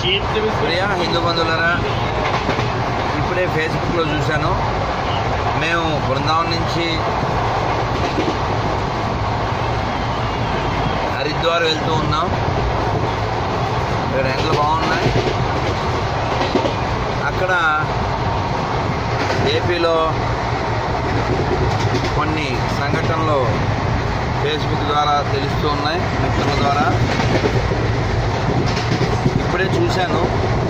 ప్రియ హిందూ బంధువులరా ఇప్పుడే ఫేస్బుక్లో చూశాను మేము బృందావనం నుంచి హరిద్వార్ వెళ్తూ ఉన్నాం ఇక్కడ ఎండలు బాగున్నాయి అక్కడ ఏపీలో కొన్ని సంఘటనలు ఫేస్బుక్ ద్వారా తెలుస్తూ ఉన్నాయి మిత్రుల ద్వారా ఇప్పుడే చూశాను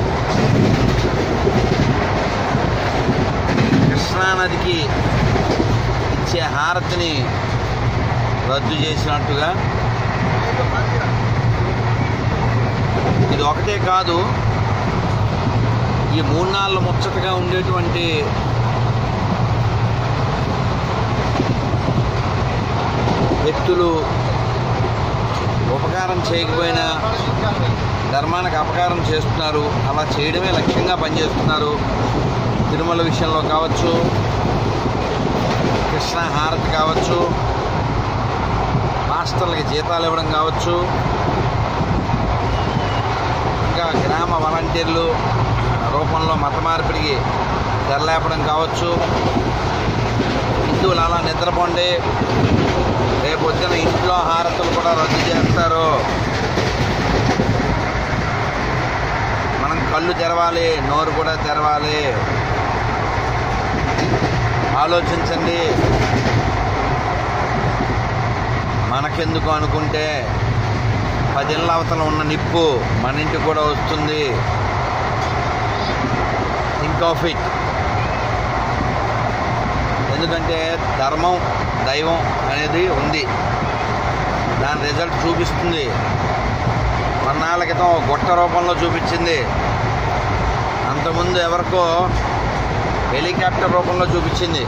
కృష్ణానదికి ఇచ్చే హారతిని రద్దు చేసినట్టుగా ఇది ఒకటే కాదు ఈ మూడు నాళ్ళు ముచ్చటగా ఉండేటువంటి వ్యక్తులు ఉపకారం చేయకపోయినా ధర్మానికి అపకారం చేస్తున్నారు అలా చేయడమే లక్ష్యంగా పనిచేస్తున్నారు తిరుమల విషయంలో కావచ్చు కృష్ణ హారతి కావచ్చు మాస్టర్లకి జీతాలు ఇవ్వడం కావచ్చు ఇంకా గ్రామ వాలంటీర్లు రూపంలో మత మార్పిడికి తెరలేపడం కావచ్చు హిందువులు అలా నిద్రపోండి రేపు పొద్దున ఇంట్లో హారతులు కూడా రద్దు చేస్తారు మనం కళ్ళు తెరవాలి నోరు కూడా తెరవాలి ఆలోచించండి మనకెందుకు అనుకుంటే పదేళ్ళ అవతల ఉన్న నిప్పు మన ఇంటికి కూడా వస్తుంది థింక్ ఆఫ్ ఇట్ ఎందుకంటే ధర్మం దైవం అనేది ఉంది దాని రిజల్ట్ చూపిస్తుంది కొన్నాళ్ళ క్రితం ఒక గుట్ట రూపంలో చూపించింది అంతకుముందు ఎవరికో హెలికాప్టర్ రూపంలో చూపించింది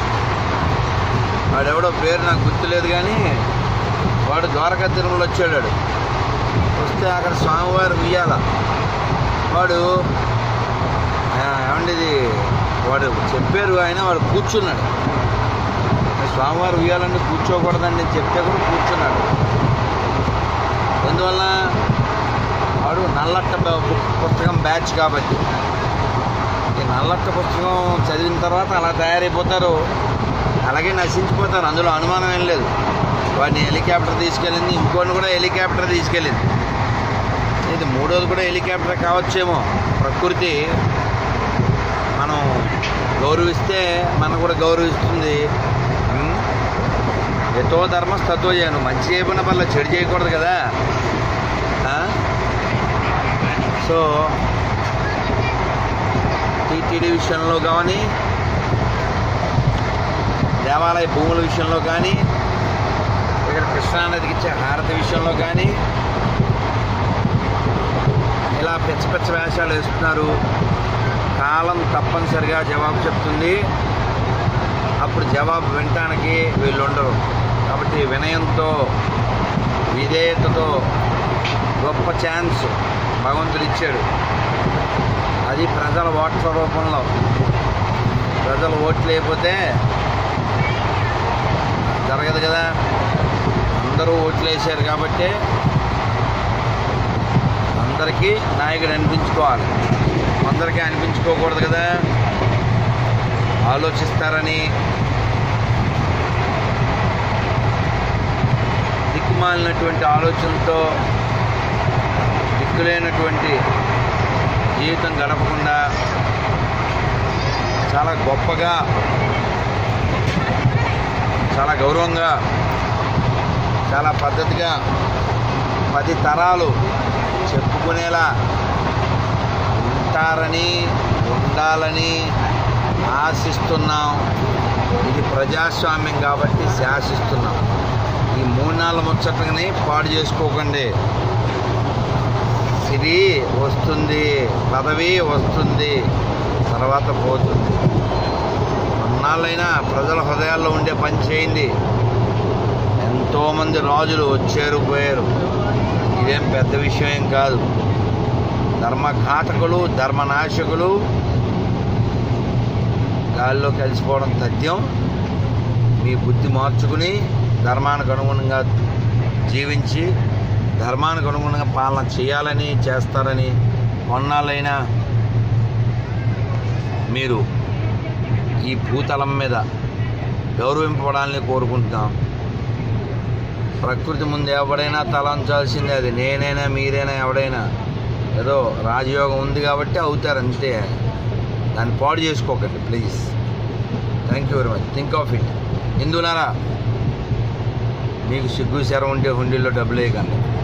వాడెవడో పేరు నాకు గుర్తులేదు కానీ వాడు ద్వారకా తిరుమల వచ్చాడు వస్తే అక్కడ స్వామివారు ఉయ్యాల వాడు ఆ, ఏమండి ఇది వాడు చెప్పారు ఆయన వాడు కూర్చున్నాడు స్వామివారు ఉయ్యాలంటే కూర్చోకూడదని నేను చెప్తే కూడా కూర్చున్నాడు ఎందువల్ల వాడు నల్లట్ట బ- బుక్ పుస్తకం బ్యాచ్ కాబట్టి ఈ నల్లట్ట పుస్తకం చదివిన తర్వాత అలా తయారైపోతారు అలాగే నశించిపోతారు అందులో అనుమానం ఏం లేదు వాడిని హెలికాప్టర్ తీసుకెళ్ళింది ఇంకోటి కూడా హెలికాప్టర్ తీసుకెళ్ళింది ఇది మూడోది కూడా హెలికాప్టర్ కావచ్చేమో ప్రకృతి మనం గౌరవిస్తే మనం కూడా గౌరవిస్తుంది ఉం? ఎతో ధర్మస్ తత్వ చేయను మంచి చేయకుండా పర్లే చెడు చేయకూడదు కదా ఆ? సో టీటీడీ విషయంలో కానీ దేవాలయ భూముల విషయంలో కానీ ఇక్కడ కృష్ణానదికి ఇచ్చే హారతి విషయంలో కానీ ఇలా పిచ్చ పిచ్చ వేషాలు వేస్తున్నారు కాలం తప్పనిసరిగా జవాబు చెప్తుంది అప్పుడు జవాబు వినటానికి వీళ్ళు ఉండరు కాబట్టి వినయంతో విధేయతతో గొప్ప ఛాన్స్ భగవంతుడు ఇచ్చాడు అది ప్రజల ఓట్ల రూపంలో ప్రజలు ఓట్లు వేయకపోతే జరగదు కదా అందరూ ఓట్లు వేసారు కాబట్టి అందరికీ నాయకుడు అనిపించుకోవాలి అందరికీ అనిపించుకోకూడదు కదా ఆలోచిస్తారని దిక్కుమాలినటువంటి ఆలోచనతో దిక్కులేనటువంటి జీవితం గడపకుండా చాలా గొప్పగా చాలా గౌరవంగా చాలా పద్ధతిగా పది తరాలు చెప్పుకునేలా ఉంటారని ఉండాలని ఆశిస్తున్నాం ఇది ప్రజాస్వామ్యం కాబట్టి శాసిస్తున్నాం ఈ మూడు నాలుగు ముచ్చటని పాడు చేసుకోకండి సిరి వస్తుంది పదవి వస్తుంది తర్వాత పోతుంది కొన్నాళ్ళైనా ప్రజల హృదయాల్లో ఉండే పని చేయండి ఎంతోమంది రాజులు వచ్చారు పోయారు ఇదేం పెద్ద విషయం ఏం కాదు ధర్మఘాతకులు ధర్మనాశకులు గాల్లో కలిసిపోవడం తథ్యం మీ బుద్ధి మార్చుకుని ధర్మానికి అనుగుణంగా జీవించి ధర్మానికి అనుగుణంగా పాలన చేయాలని చేస్తారని కొన్నాళ్ళైనా మీరు ఈ భూతలం మీద గౌరవింపబడాలని కోరుకుంటున్నాం ప్రకృతి ముందు ఎవడైనా తలంచాల్సిందే అది నేనైనా మీరైనా ఎవడైనా ఏదో రాజయోగం ఉంది కాబట్టి అవుతారు అంతే దాన్ని పాడు చేసుకోకండి please thank you very much think of it హిందూనారా మీకు సిగ్గు శరం ఉంటే హుండీలో డబ్బులు వేయకండి